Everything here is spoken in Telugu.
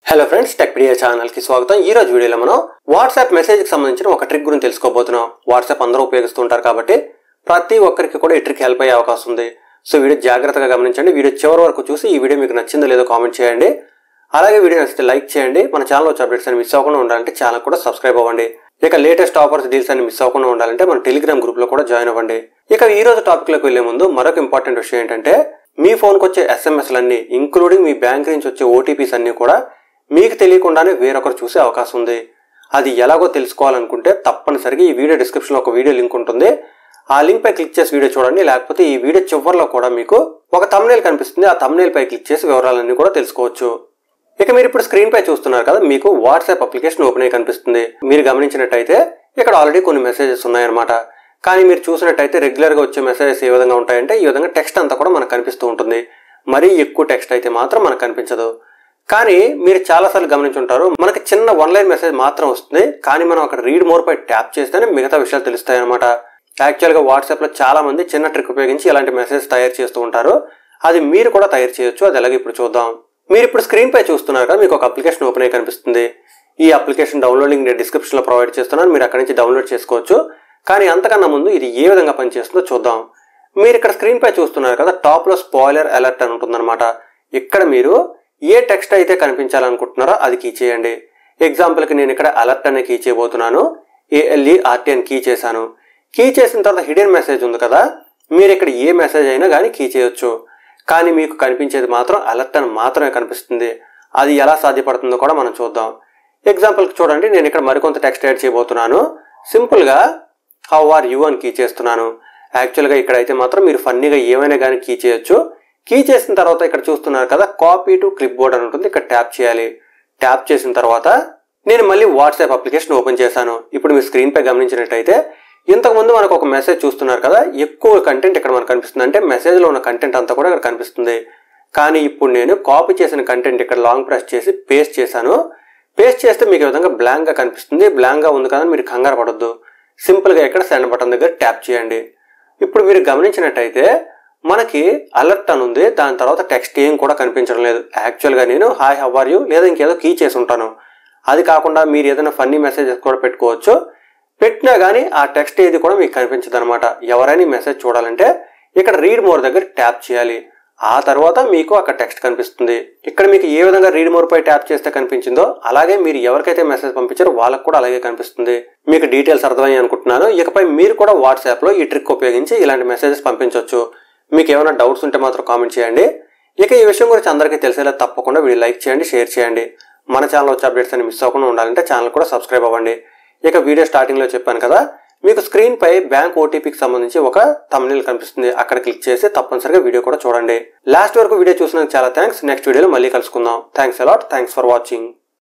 హలో ఫ్రెండ్స్ టెక్పీడియా ఛానల్ కి స్వాగతం ఈ రోజు వీడియోలో మనం వాట్సాప్ మెసేజ్ కి సంబంధించిన ఒక ట్రిక్ గురించి తెలుసుకోబోతున్నాం వాట్సాప్ అందరూ ఉపయోగిస్తూ ఉంటారు కాబట్టి ప్రతి ఒక్కరికి కూడా ఈ ట్రిక్ హెల్ప్ అయ్యే అవకాశం ఉంది సో వీడియో జాగ్రత్తగా గమనించండి వీడియో చివరి వరకు చూసి ఈ వీడియో మీకు నచ్చిందో లేదో కామెంట్ చేయండి అలాగే వీడియో నచ్చితే లైక్ చేయండి మన ఛానల్ వచ్చే అప్డేట్స్ అని మిస్ అవ్వకుండా ఉండాలంటే ఛానల్ కూడా సబ్స్క్రైబ్ అవ్వండి ఇక లేటెస్ట్ ఆఫర్స్ డీల్స్ అని మిస్ అవ్వకుండా ఉండాలంటే మన టెలిగ్రామ్ గ్రూప్ లో కూడా జాయిన్ అవ్వండి ఇక ఈ రోజు టాపిక్ లోకి వెళ్లే ముందు మరొక ఇంపార్టెంట్ విషయం ఏంటంటే మీ ఫోన్కి వచ్చే ఎస్ఎంఎస్లన్నీ ఇంక్లూడింగ్ మీ బ్యాంక్ నుంచి వచ్చే ఓటీపీస్ అన్ని కూడా మీకు తెలియకుండానే వేరొకరు చూసే అవకాశం ఉంది అది ఎలాగో తెలుసుకోవాలనుకుంటే తప్పనిసరిగా ఈ వీడియో డిస్క్రిప్షన్లో ఒక వీడియో లింక్ ఉంటుంది ఆ లింక్ పై క్లిక్ చేసి వీడియో చూడండి లేకపోతే ఈ వీడియో చివరిలో కూడా మీకు ఒక తమ్నేల్ కనిపిస్తుంది ఆ తమ్నేల్ పై క్లిక్ చేసి వివరాలన్నీ కూడా తెలుసుకోవచ్చు ఇక మీరు ఇప్పుడు స్క్రీన్ పై చూస్తున్నారు కదా మీకు వాట్సాప్ అప్లికేషన్ ఓపెన్ అయ్యి కనిపిస్తుంది మీరు గమనించినట్టయితే ఇక్కడ ఆల్రెడీ కొన్ని మెసేజెస్ ఉన్నాయన్నమాట కానీ మీరు చూసినట్టయితే రెగ్యులర్ గా వచ్చే మెసేజెస్ ఏ విధంగా ఉంటాయంటే ఈ విధంగా టెక్స్ట్ అంతా కూడా మనకు కనిపిస్తూ ఉంటుంది మరీ ఎక్కువ టెక్స్ట్ అయితే మాత్రం మనకు కనిపించదు కానీ మీరు చాలాసార్లు గమనించుంటారు మనకి చిన్న వన్ లైన్ మెసేజ్ మాత్రం వస్తుంది కానీ మనం అక్కడ రీడ్ మోర్ పై ట్యాప్ చేస్తేనే మిగతా విషయాలు తెలుస్తాయి అనమాట యాక్చువల్గా వాట్సాప్లో చాలా మంది చిన్న ట్రిక్ ఉపయోగించి ఇలాంటి మెసేజ్ తయారు చేస్తూ ఉంటారు అది మీరు కూడా తయారు చేయొచ్చు అది ఎలాగో ఇప్పుడు చూద్దాం మీరు ఇప్పుడు స్క్రీన్ పై చూస్తున్నారు కదా మీకు ఒక అప్లికేషన్ ఓపెన్ అయ్యి కనిపిస్తుంది ఈ అప్లికేషన్ డౌన్లోడింగ్ నేను డిస్క్రిప్షన్లో ప్రొవైడ్ చేస్తున్నాను మీరు అక్కడి నుంచి డౌన్లోడ్ చేసుకోవచ్చు కానీ అంతకన్నా ముందు ఇది ఏ విధంగా పనిచేస్తుందో చూద్దాం మీరు ఇక్కడ స్క్రీన్ పై చూస్తున్నారు కదా టాప్ లో స్పాయిలర్ అలర్ట్ అని ఉంటుందన్నమాట ఇక్కడ మీరు ఏ టెక్స్ట్ అయితే కనిపించాలనుకుంటున్నారో అది కీ చేయండి ఎగ్జాంపుల్కి నేను ఇక్కడ అలర్ట్ అనే కీ చేయబోతున్నాను ఏఎల్ఈ ఆర్టీ అని కీ చేశాను కీ చేసిన తర్వాత హిడెన్ మెసేజ్ ఉంది కదా మీరు ఇక్కడ ఏ మెసేజ్ అయినా కానీ కీ చేయొచ్చు కానీ మీకు కనిపించేది మాత్రం అలర్ట్ అని మాత్రమే కనిపిస్తుంది అది ఎలా సాధ్యపడుతుందో కూడా మనం చూద్దాం ఎగ్జాంపుల్కి చూడండి నేను ఇక్కడ మరికొంత టెక్స్ట్ యాడ్ చేయబోతున్నాను సింపుల్గా హౌ ఆర్ యూ అని కీ చేస్తున్నాను యాక్చువల్గా ఇక్కడైతే మాత్రం మీరు ఫన్నీగా ఏమైనా కానీ కీ చేయొచ్చు కీ చేసిన తర్వాత ఇక్కడ చూస్తున్నారు కదా కాపీ టు క్లిప్ బోర్డ్ అని ఉంటుంది ఇక్కడ ట్యాప్ చేయాలి ట్యాప్ చేసిన తర్వాత నేను మళ్ళీ వాట్సాప్ అప్లికేషన్ ఓపెన్ చేశాను ఇప్పుడు మీ స్క్రీన్ పై గమనించినట్టయితే ఇంతకుముందు మనకు ఒక మెసేజ్ చూస్తున్నారు కదా ఎక్కువ కంటెంట్ ఇక్కడ మనకు కనిపిస్తుంది అంటే మెసేజ్లో ఉన్న కంటెంట్ అంతా కూడా ఇక్కడ కనిపిస్తుంది కానీ ఇప్పుడు నేను కాపీ చేసిన కంటెంట్ ఇక్కడ లాంగ్ ప్రెస్ చేసి పేస్ట్ చేశాను పేస్ట్ చేస్తే మీకు ఈ విధంగా బ్లాంక్గా కనిపిస్తుంది బ్లాంక్గా ఉంది కదా మీరు కంగారు పడొద్దు సింపుల్గా ఇక్కడ సెండ్ బటన్ దగ్గర ట్యాప్ చేయండి ఇప్పుడు మీరు గమనించినట్టయితే మనకి అలర్ట్ అని ఉంది దాని తర్వాత టెక్స్ట్ ఏం కూడా కనిపించడం లేదు యాక్చువల్గా నేను హాయ్ హవ్ ఆర్ యూ లేదా ఇంకేదో కీ చేసి ఉంటాను అది కాకుండా మీరు ఏదైనా ఫన్నీ మెసేజెస్ కూడా పెట్టుకోవచ్చు పెట్టినా కానీ ఆ టెక్స్ట్ ఏది కూడా మీకు కనిపించదు అనమాట ఎవరైనా ఈ మెసేజ్ చూడాలంటే ఇక్కడ రీడ్ మోర్ దగ్గర ట్యాప్ చేయాలి ఆ తర్వాత మీకు అక్కడ టెక్స్ట్ కనిపిస్తుంది ఇక్కడ మీకు ఏ విధంగా రీడ్ మోర్ పై ట్యాప్ చేస్తే కనిపించిందో అలాగే మీరు ఎవరికైతే మెసేజ్ పంపించారో వాళ్ళకు కూడా అలాగే కనిపిస్తుంది మీకు డీటెయిల్స్ అర్థమయ్యి అనుకుంటున్నాను ఇకపై మీరు కూడా వాట్సాప్ లో ఈ ట్రిక్ ఉపయోగించి ఇలాంటి మెసేజెస్ పంపించవచ్చు మీకు ఏమైనా డౌట్స్ ఉంటే మాత్రం కామెంట్ చేయండి ఇక ఈ విషయం గురించి అందరికీ తెలిసేలా తప్పకుండా వీడియో లైక్ చేయండి షేర్ చేయండి మన ఛానల్ వచ్చే అప్డేట్స్ అని మిస్ అవ్వకుండా ఉండాలంటే ఛానల్ కూడా సబ్స్క్రైబ్ అవ్వండి ఇక వీడియో స్టార్టింగ్ లో చెప్పాను కదా మీకు స్క్రీన్ పై బ్యాంక్ ఓటీపీకి సంబంధించి ఒక తమ్నిల్ కనిపిస్తుంది అక్కడ క్లిక్ చేసి తప్పనిసరిగా వీడియో కూడా చూడండి లాస్ట్ వరకు వీడియో చూసినందుకు చాలా థ్యాంక్స్ నెక్స్ట్ వీడియోలో మళ్ళీ కలుసుకుందాం thanks a lot thanks for watching